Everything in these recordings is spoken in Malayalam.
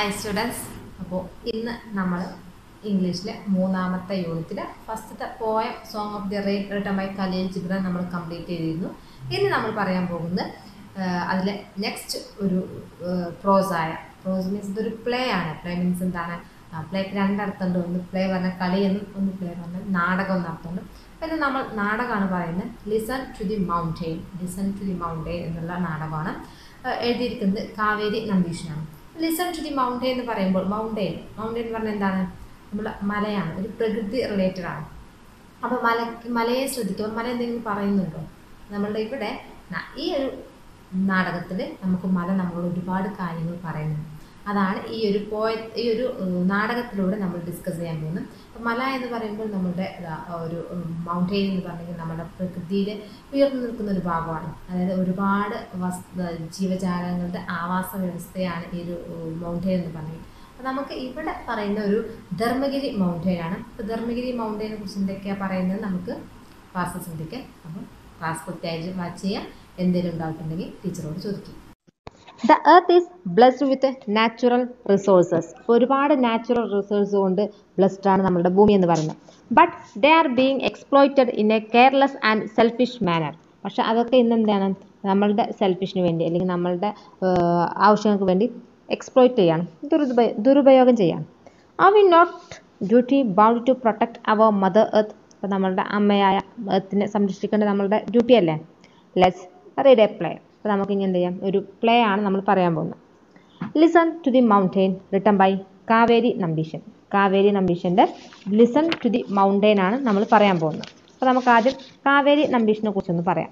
ഹായ് സ്റ്റുഡൻസ് അപ്പോൾ ഇന്ന് നമ്മൾ ഇംഗ്ലീഷിലെ മൂന്നാമത്തെ യൂണിറ്റിൽ ഫസ്റ്റത്തെ poem song of the rain written by Khalil Gibran നമ്മൾ കംപ്ലീറ്റ് ചെയ്തിരുന്നു ഇനി നമ്മൾ പറയാൻ പോകുന്നത് അതിലെ നെക്സ്റ്റ് ഒരു പ്രോസായ പ്രോസ് മീൻസ് ഇതൊരു പ്ലേ ആണ് പ്ലേ മീൻസ് എന്താണ് പ്ലേക്ക് രണ്ടർത്ഥമുണ്ട് ഒന്ന് പ്ലേ പറഞ്ഞ കളി എന്നും ഒന്ന് പ്ലേ പറഞ്ഞ നാടകം എന്ന അർത്ഥമുണ്ട് അപ്പോൾ ഇത് നമ്മൾ നാടകമാണ് പറയുന്നത് listen to the mountain listen to the mountain എന്നുള്ള നാടകമാണ് ഏഹ് എഴുതിയിരിക്കുന്നത് കാവേരി നമ്പീഷനാണ് ലിസൺ ടു ദി മൗണ്ടെയിൻ എന്ന് പറയുമ്പോൾ മൗണ്ടെയിൻ മൗണ്ടെയിൻ എന്ന് പറഞ്ഞാൽ എന്താണ് നമ്മൾ മലയാണ് ഒരു പ്രകൃതി റിലേറ്റഡ് ആണ് അപ്പോൾ മല മലയെ ശ്രദ്ധിക്കുമ്പോൾ മല എന്തെങ്കിലും പറയുന്നുണ്ടോ നമ്മളുടെ ഇവിടെ ന- ഈ ഒരു നാടകത്തിൽ നമുക്ക് മല നമ്മളോട് ഒരുപാട് കാര്യങ്ങൾ പറയുന്നുണ്ട് അതാണ് ഈ ഒരു പോയ ഈ ഒരു ഏഹ്, നാടകത്തിലൂടെ നമ്മൾ ഡിസ്കസ് ചെയ്യാൻ പോകുന്നത് അപ്പോൾ മല എന്ന് പറയുമ്പോൾ നമ്മുടെ ഇതാ, ഒരു മൗണ്ടെയിൻ എന്ന് പറഞ്ഞെങ്കിൽ നമ്മുടെ പ്രകൃതിയിൽ ഉയർന്നു നിൽക്കുന്ന ഒരു ഭാഗമാണ് അതായത് ഒരുപാട് വസ് ജീവജാലങ്ങളുടെ ആവാസ വ്യവസ്ഥയാണ് ഈ ഒരു മൗണ്ടെയിൻ എന്ന് പറയുന്നത് അപ്പോൾ നമുക്ക് ഇവിടെ പറയുന്ന ഒരു ധർമ്മഗിരി മൗണ്ടെയിൻ ആണ് അപ്പോൾ ധർമ്മഗിരി മൗണ്ടെയിനെ കുറിച്ച് എന്തൊക്കെയാണ് പറയുന്നത് നമുക്ക് ക്ലാസ് ശ്രദ്ധിക്കാം അപ്പം ക്ലാസ് കൃത്യമായിട്ട് വാച്ച് ചെയ്യാം എന്തെങ്കിലും ഡൗട്ട് ഉണ്ടെങ്കിൽ ടീച്ചറോട് ചോദിക്കും the earth is blessed with natural resources ഒരുപാട് നാച്ചുറൽ റിസോഴ്സ് കൊണ്ട് ബ്ലെസ്ഡ് ആണ് നമ്മുടെ ഭൂമി എന്ന് പറയുന്നത് but they are being exploited in a careless and selfish manner പക്ഷെ അതൊക്കെ ഇന്ന് എന്താണ് നമ്മളുടെ സെൽഫിഷിന് വേണ്ടി അല്ലെങ്കിൽ നമ്മളുടെ ഏഹ്, ആവശ്യങ്ങൾക്ക് വേണ്ടി എക്സ്പ്ലോയിറ്റ് ചെയ്യാണ് ദുരുപ ദുരുപയോഗം ചെയ്യാണ് are we not duty bound to protect our mother earth അപ്പോൾ നമ്മളുടെ അമ്മയായ എർത്തിനെ സംരക്ഷിക്കേണ്ടത് നമ്മളുടെ ഡ്യൂട്ടി അല്ലേ ലെറ്റ്സ് റീഡ് എ പ്ലേ അപ്പോൾ നമുക്ക് ഇങ്ങനെ എന്ത് ചെയ്യാം ഒരു പ്ലേ ആണ് നമ്മൾ പറയാൻ പോകുന്നത് listen to the mountain written by Kaveri Nambisan Kaveri നമ്പീഷൻ്റെ ലിസൺ ടു ദി മൗണ്ടെയിൻ ആണ് നമ്മൾ പറയാൻ പോകുന്നത് അപ്പോൾ നമുക്ക് ആദ്യം കാവേരി നമ്പീഷനെ കുറിച്ചൊന്ന് പറയാം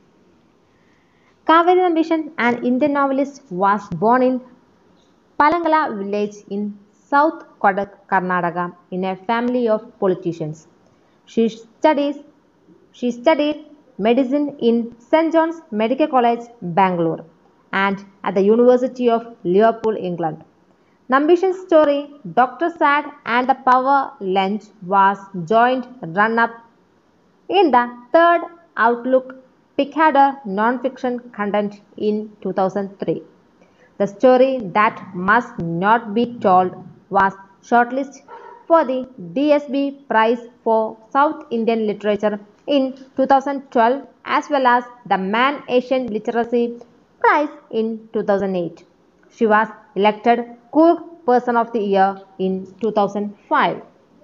Kaveri Nambisan and Indian novelist was born in Palangala village in South Kodak, Karnataka, in a family of politicians. She studies she studied medicine in St. John's Medical College, Bangalore, and at the University of Liverpool, England. Nambishan's story, Dr. Sad and the Power Lunch, was joint run-up in the third Outlook Picador non-fiction content in 2003. The story that must not be told was shortlisted for the DSB Prize for South Indian Literature in 2012 as well as the Man Asian Literacy Prize in 2008. She was elected Cook Person of the Year in 2005.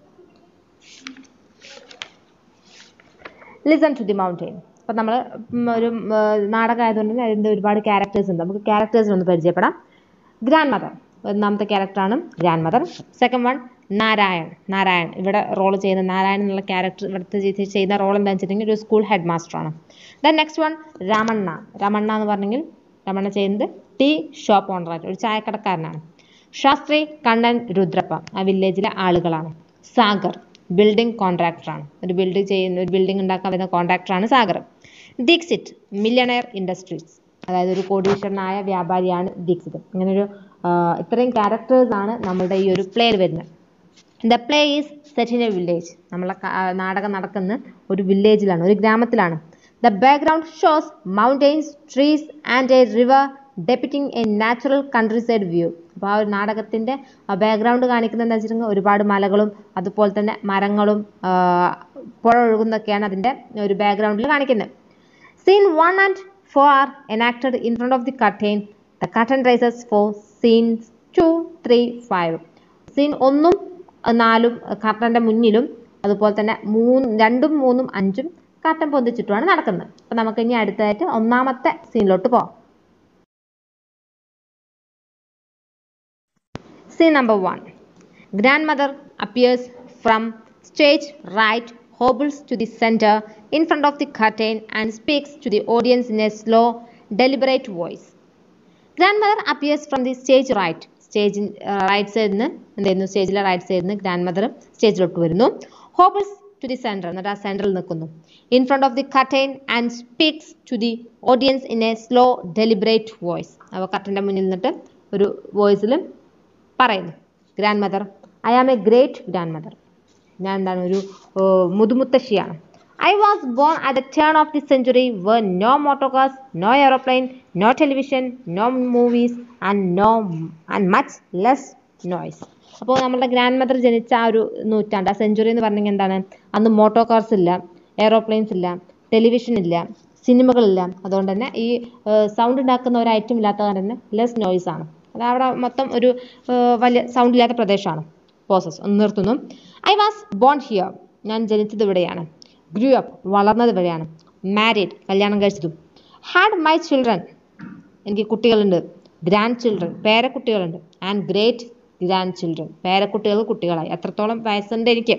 Listen to the mountain അപ്പം നമ്മൾ ഒരു ഉം, നാടകം ആയതുകൊണ്ട് തന്നെ അതിൻ്റെ ഒരുപാട് ക്യാരക്ടേഴ്സ് ഉണ്ട് നമുക്ക് ക്യാരക്ടേഴ്സിനെ ഒന്ന് പരിചയപ്പെടാം ഗ്രാൻഡ് മദർ ഒന്നാമത്തെ ക്യാരക്ടറാണ് grandmother second one Narayan Narayan ഇവിടെ റോൾ ചെയ്യുന്ന നാരായൺ എന്നുള്ള ക്യാരക്ടർ ഇവിടുത്തെ ചെയ്ത് ചെയ്യുന്ന റോൾ എന്താണെന്ന് വെച്ചിട്ടുണ്ടെങ്കിൽ ഒരു സ്കൂൾ ഹെഡ് മാസ്റ്ററാണ് then next one Ramanna Ramanna എന്ന് പറഞ്ഞെങ്കിൽ രമണ്ണ ചെയ്യുന്നത് ടീ ഷോപ്പ് ഓണറായിട്ട് ഒരു ചായക്കടക്കാരനാണ് ശാസ്ത്രി കണ്ണൻ രുദ്രപ്പ ആ വില്ലേജിലെ ആളുകളാണ് സാഗർ ബിൽഡിംഗ് കോൺട്രാക്ടറാണ് ഒരു ബിൽഡിംഗ് ചെയ്യുന്ന ഒരു ബിൽഡിംഗ് ഉണ്ടാക്കാൻ വരുന്ന കോൺട്രാക്ടറാണ് സാഗർ ദീക്സിറ്റ് മില്യണയർ ഇൻഡസ്ട്രീസ് അതായത് ഒരു കോടീശ്വരനായ വ്യാപാരിയാണ് ദീക്സിത് ഇങ്ങനൊരു ആ, ഇത്രയും ക്യാരക്ടേഴ്സ് ആണ് നമ്മുടെ ഈ ഒരു പ്ലേയിൽ വരുന്നത് the play is set in a village നമ്മളെ ക- ആ, നാടകം നടക്കുന്ന ഒരു വില്ലേജിലാണ് ഒരു ഗ്രാമത്തിലാണ് the background shows mountains trees and a river depicting a natural countryside view അപ്പോൾ ആ ഒരു നാടകത്തിൻ്റെ ബാക്ക്ഗ്രൗണ്ട് കാണിക്കുന്നത് എന്താ വെച്ചിട്ടുണ്ടെങ്കിൽ ഒരുപാട് മലകളും അതുപോലെ തന്നെ മരങ്ങളും ആ, പുഴ ഒഴുകുന്നൊക്കെയാണ് അതിൻ്റെ ഒരു ബാക്ക്ഗ്രൗണ്ടിൽ കാണിക്കുന്നത് Scene 1 and 4 are enacted in front of the curtain. The curtain rises for scenes 2, 3, 5. Scene ഒന്നും അഹ് നാലും കർട്ടൻ്റെ മുന്നിലും അതുപോലെ തന്നെ മൂന്ന് രണ്ടും മൂന്നും അഞ്ചും കർട്ടൻ പൊന്തിച്ചിട്ടുമാണ് നടക്കുന്നത് അപ്പം നമുക്ക് ഇനി അടുത്തതായിട്ട് ഒന്നാമത്തെ സീനിലോട്ട് പോകാം Scene number one. Grandmother appears from stage right, hobbles to the center in front of the curtain and speaks to the audience in a slow, deliberate voice. Grandmother appears from the stage right സ്റ്റേജിൻ റൈറ്റ് സൈഡിൽ നിന്ന് എന്ത് ചെയ്യുന്നു സ്റ്റേജിലെ റൈറ്റ് സൈഡിൽ നിന്ന് ഗ്രാൻഡ് മദർ സ്റ്റേജിലോട്ട് വരുന്നു ഹോബിൾസ് ടു ദി സെൻറ്റർ എന്നിട്ട് ആ സെൻറ്ററിൽ നിൽക്കുന്നു in front of the curtain and speaks to the audience in a slow deliberate voice അപ്പോൾ കർട്ടൻ്റെ മുന്നിൽ നിന്നിട്ട് ഒരു വോയിസിൽ പറയുന്നു grandmother I am a great grandmother ഞാൻ എന്താണ് ഒരു ഏർ, മുതുമുത്തശ്ശിയാണ് I was born at the turn of the century were no motor cars no aeroplane no television no movies and no and much less noise അപ്പോൾ നമ്മുടെ ഗ്രാൻഡ് മദർ ജനിച്ച ആ ഒരു നൂറ്റാണ്ട് ആ സെഞ്ചുറി എന്ന് പറഞ്ഞെങ്കിൽ എന്താണ് അന്ന് മോട്ടോർ കാർസ് ഇല്ല എയ്റോപ്ലെയിൻസ് ഇല്ല ടെലിവിഷൻ ഇല്ല സിനിമകളില്ല അതുകൊണ്ട് തന്നെ ഈ സൗണ്ട് ഉണ്ടാക്കുന്ന ഒരു ഐറ്റം ഇല്ലാത്ത കാരണം തന്നെ ലെസ് നോയ്സ് ആണ് അത് അവിടെ മൊത്തം ഒരു ഏഹ്, വലിയ സൗണ്ട് ഇല്ലാത്ത പ്രദേശമാണ് പ്രോസസ് ഒന്ന് നിർത്തുന്നു ഐ വാസ് ബോൺ ഹിയർ ഞാൻ ജനിച്ചത് ഇവിടെയാണ് ഗ്രൂ അപ്പ് വളർന്നത് ഇവിടെയാണ് മാരീഡ് കല്യാണം കഴിച്ചതും ഹാഡ് മൈ ചിൽഡ്രൻ എനിക്ക് കുട്ടികളുണ്ട് ഗ്രാൻഡ് ചിൽഡ്രൻ പേരക്കുട്ടികളുണ്ട് ആൻഡ് ഗ്രേറ്റ് ഗ്രാൻഡ് ചിൽഡ്രൻ പേരക്കുട്ടികൾ കുട്ടികളായി എത്രത്തോളം വയസ്സുണ്ട് എനിക്ക്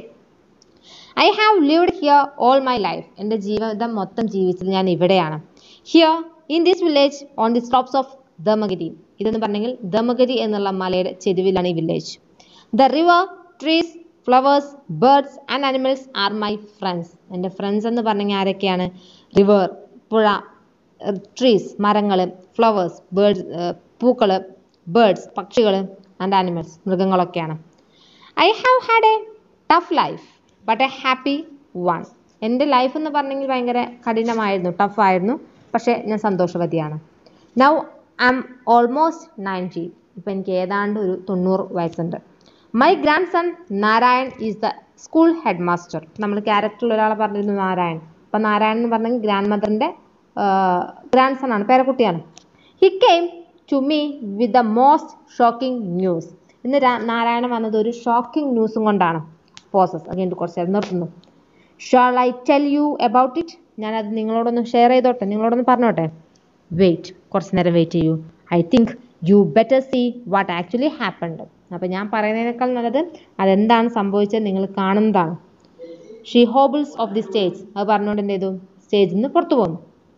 I have lived here all my life എൻ്റെ ജീവിതം മൊത്തം ജീവിച്ചത് ഞാൻ ഇവിടെയാണ് here in this village on the slopes of Damagiri ഇതെന്ന് പറഞ്ഞെങ്കിൽ ദമഗിരി എന്നുള്ള മലയുടെ ചെരുവിലാണ് ഈ village the river trees flowers birds and animals are my friends എൻ്റെ ഫ്രണ്ട്സ് എന്ന് പറഞ്ഞെങ്കിൽ ആരൊക്കെയാണ് റിവർ പുഴ ട്രീസ് മരങ്ങൾ ഫ്ലവേഴ്സ് ബേർഡ്സ് പൂക്കൾ ബേർഡ്സ് പക്ഷികൾ ആൻഡ് ആനിമൽസ് മൃഗങ്ങളൊക്കെയാണ് I have had a tough life but a happy one എൻ്റെ ലൈഫ് എന്ന് പറഞ്ഞെങ്കിൽ ഭയങ്കര കഠിനമായിരുന്നു ടഫായിരുന്നു പക്ഷേ ഞാൻ സന്തോഷവതിയാണ് now I am almost ninety ഇപ്പം എനിക്ക് ഏതാണ്ട് ഒരു തൊണ്ണൂറ് വയസ്സുണ്ട് my grandson Narayan is the school headmaster നമ്മൾ ക്യാരക്ടറിൽ ഒരാളെ പറഞ്ഞിരുന്നു നാരായൺ അപ്പം നാരായൺ എന്ന് പറഞ്ഞെങ്കിൽ ഗ്രാൻഡ് മദറിൻ്റെ ഗ്രാൻഡ് സൺ ആണ് പേരക്കുട്ടിയാണ് he came to me with the most shocking news ഇന്ന് രാ- നാരായണൻ വന്നത് ഒരു ഷോക്കിംഗ് ന്യൂസും കൊണ്ടാണ് പ്രോസസ് അത് കഴിഞ്ഞിട്ട് കുറച്ച് നേരം നിർത്തുന്നു shall I tell you about it ഞാനത് നിങ്ങളോടൊന്ന് ഷെയർ ചെയ്തോട്ടെ നിങ്ങളോടൊന്ന് പറഞ്ഞോട്ടെ വെയിറ്റ് കുറച്ച് നേരം വെയിറ്റ് ചെയ്യൂ I think you better see what actually happened അപ്പോൾ ഞാൻ പറയുന്നതിനേക്കാൾ നല്ലത് അതെന്താണ് സംഭവിച്ചത് നിങ്ങൾ കാണുന്നതാണ് she hobbles off the stage അത് പറഞ്ഞുകൊണ്ട് എന്ത് ചെയ്തു സ്റ്റേജിൽ നിന്ന് പുറത്തു പോന്നു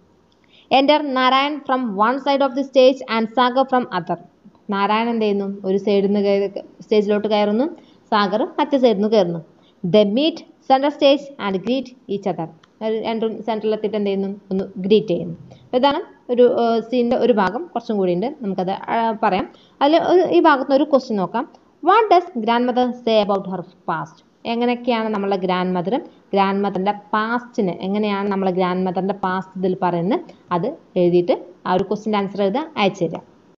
enter Narayan from one side of the stage and Sagar from other Narayan എന്ത് ചെയ്യുന്നു ഒരു സൈഡിൽ നിന്ന് കയറി സ്റ്റേജിലോട്ട് കയറുന്നു സാഗർ മറ്റേ സൈഡിൽ നിന്ന് കയറുന്നു they meet central stage and greet each other രണ്ടും സെൻട്രലിലെത്തിയിട്ട് എന്ത് ചെയ്യുന്നു ഒന്ന് ഗ്രീറ്റ് ചെയ്യുന്നു അപ്പോൾ ഇതാണ് ഒരു സീനിൻ്റെ ഒരു ഭാഗം കുറച്ചും കൂടി ഉണ്ട് നമുക്കത് ആ, പറയാം അതിൽ ഈ ഭാഗത്ത് നിന്ന് ഒരു ക്വസ്റ്റ്യൻ നോക്കാം what does grandmother say about her past എങ്ങനെയൊക്കെയാണ് നമ്മളെ ഗ്രാൻഡ് മദർ ഗ്രാൻഡ് മദറിൻ്റെ പാസ്റ്റിന് എങ്ങനെയാണ് നമ്മളെ ഗ്രാൻഡ് മദറിൻ്റെ പാസ്റ്റ് ഇതിൽ പറയുന്നത് അത് എഴുതിയിട്ട് ആ ഒരു ക്വസ്റ്റിൻ്റെ ആൻസർ എഴുതുക അയച്ചു തരാം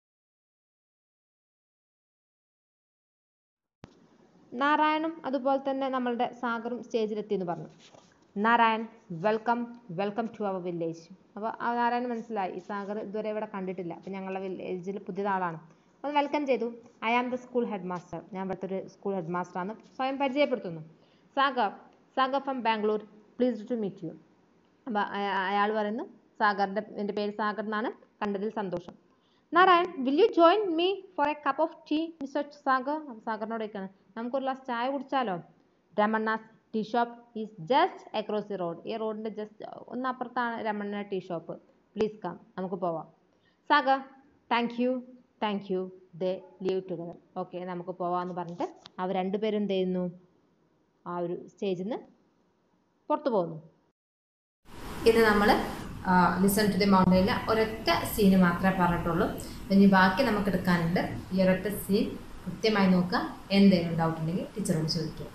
നാരായണും അതുപോലെ തന്നെ നമ്മളുടെ സാഗറും സ്റ്റേജിലെത്തി എന്ന് പറഞ്ഞു Narayan welcome welcome to our village അപ്പോൾ ആ നാരായൺ മനസ്സിലായി ഈ സാഗർ ഇതുവരെ ഇവിടെ കണ്ടിട്ടില്ല അപ്പോൾ ഞങ്ങളുടെ വില്ലേജിൽ പുതിയ ആളാണ് അപ്പോൾ വെൽക്കം ചെയ്തു I am the school headmaster ഞാൻ ഇവിടുത്തെ ഒരു സ്കൂൾ ഹെഡ് മാസ്റ്റർ ആണ് സ്വയം പരിചയപ്പെടുത്തുന്നു Sagar Sagar from Bangalore pleased to meet you അപ്പോൾ അയാൾ പറയുന്നു സാഗറിൻ്റെ എൻ്റെ പേര് സാഗർ എന്നാണ് കണ്ടതിൽ സന്തോഷം Narayan will you join me for a cup of tea mister Sagar അപ്പോൾ സാഗറിനോട് ചോദിക്കുകയാണ് നമുക്കൊരു ഗ്ലാസ് ചായ കുടിച്ചാലോ Ramanna's tea shop is just across the road ഈ റോഡിൻ്റെ ജസ്റ്റ് ഒന്ന് അപ്പുറത്താണ് Ramanna tea shop please come നമുക്ക് പോവാം Sagar thank you thank you they leave together okay നമുക്ക് പോവാമെന്ന് പറഞ്ഞിട്ട് അവർ രണ്ടുപേരും എന്ത് ചെയ്യുന്നു ആ ഒരു സ്റ്റേജിൽ നിന്ന് പുറത്തു പോകുന്നു ഇന്ന് നമ്മൾ ലിസൺ ടു ദി മൗണ്ടനിലെ ഒരൊറ്റ സീന് മാത്രമേ പറഞ്ഞിട്ടുള്ളൂ ഇനി ബാക്കി നമുക്ക് എടുക്കാനുണ്ട് ഈ ഒരൊറ്റ സീൻ കൃത്യമായി നോക്കുക എന്തെങ്കിലും ഡൗട്ട് ഉണ്ടെങ്കിൽ ടീച്ചറോട് ചോദിക്കുക